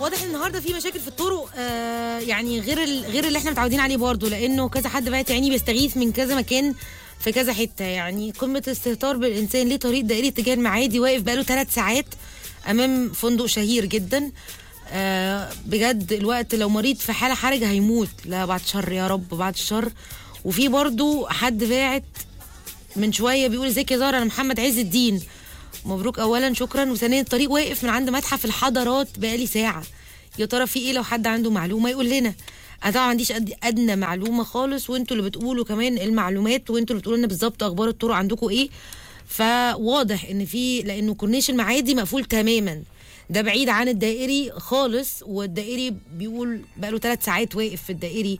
واضح ان النهارده في مشاكل في الطرق آه يعني غير ال... غير اللي احنا متعودين عليه برضه لانه كذا حد بعت عيني بيستغيث من كذا مكان في كذا حته يعني قمه استهتار بالانسان ليه طريق دائري اتجاه المعادي واقف بقاله ثلاث ساعات امام فندق شهير جدا آه بجد الوقت لو مريض في حاله حرجه هيموت لا بعد شر يا رب بعد الشر وفي برضه حد باعت من شويه بيقول ازيك يا زهره انا محمد عز الدين مبروك اولا شكرا وثانيا الطريق واقف من عند متحف الحضارات بقالي ساعه يا ترى في ايه لو حد عنده معلومه يقول لنا انا طبعا ما عنديش أد- ادنى معلومه خالص وانتوا اللي بتقولوا كمان المعلومات وانتوا اللي بتقولوا لنا بالظبط اخبار الطرق عندكم ايه فواضح ان في لانه كورنيش المعادي مقفول تماما ده بعيد عن الدائري خالص والدائري بيقول بقاله ثلاث ساعات واقف في الدائري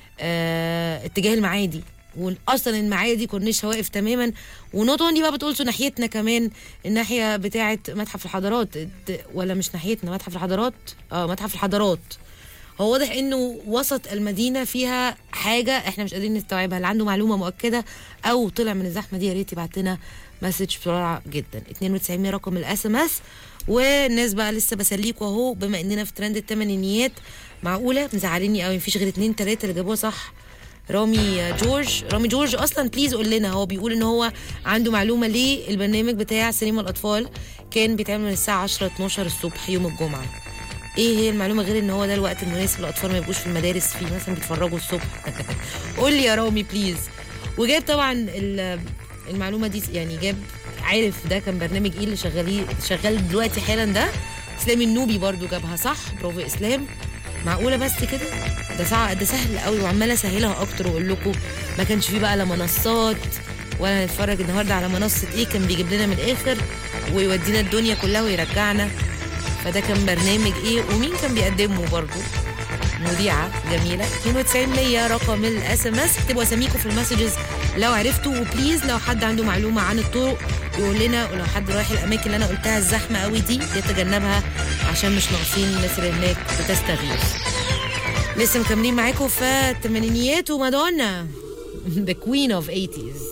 آه اتجاه المعادي واصلا المعادي كورنيشها واقف تماما ونوت اونلي بقى بتقولوا ناحيتنا كمان الناحيه بتاعه متحف الحضارات الد- ولا مش ناحيتنا متحف الحضارات اه متحف الحضارات هو واضح انه وسط المدينه فيها حاجه احنا مش قادرين نستوعبها اللي عنده معلومه مؤكده او طلع من الزحمه دي يا ريت يبعت لنا مسج بسرعه جدا 92 رقم الاس ام اس والناس بقى لسه بسليكوا اهو بما اننا في ترند الثمانينيات معقوله مزعليني قوي مفيش غير اتنين تلاته اللي جابوها صح رامي جورج رامي جورج اصلا بليز قول لنا هو بيقول ان هو عنده معلومه ليه البرنامج بتاع سينما الاطفال كان بيتعمل من الساعه 10 12 الصبح يوم الجمعه ايه هي المعلومه غير ان هو ده الوقت المناسب للاطفال ما يبقوش في المدارس فيه مثلا بيتفرجوا الصبح قول لي يا رامي بليز وجاب طبعا ال- المعلومه دي يعني جاب عارف ده كان برنامج ايه اللي شغاليه شغال دلوقتي حالا ده اسلام النوبي برضو جابها صح برافو اسلام معقوله بس كده ده ساعة ده سهل قوي وعماله اسهلها اكتر واقول لكم ما كانش فيه بقى لا منصات ولا نتفرج النهارده على منصه ايه كان بيجيب لنا من الاخر ويودينا الدنيا كلها ويرجعنا فده كان برنامج ايه ومين كان بيقدمه برضو مذيعة جميلة 92 100 رقم الاس ام اس اكتبوا اساميكم في المسجز لو عرفتوا وبليز لو حد عنده معلومة عن الطرق يقول لنا ولو حد رايح الاماكن اللي انا قلتها الزحمة قوي دي يتجنبها عشان مش ناقصين الناس اللي هناك بتستغيث لسه مكملين معاكم في الثمانينيات ومادونا The Queen of 80s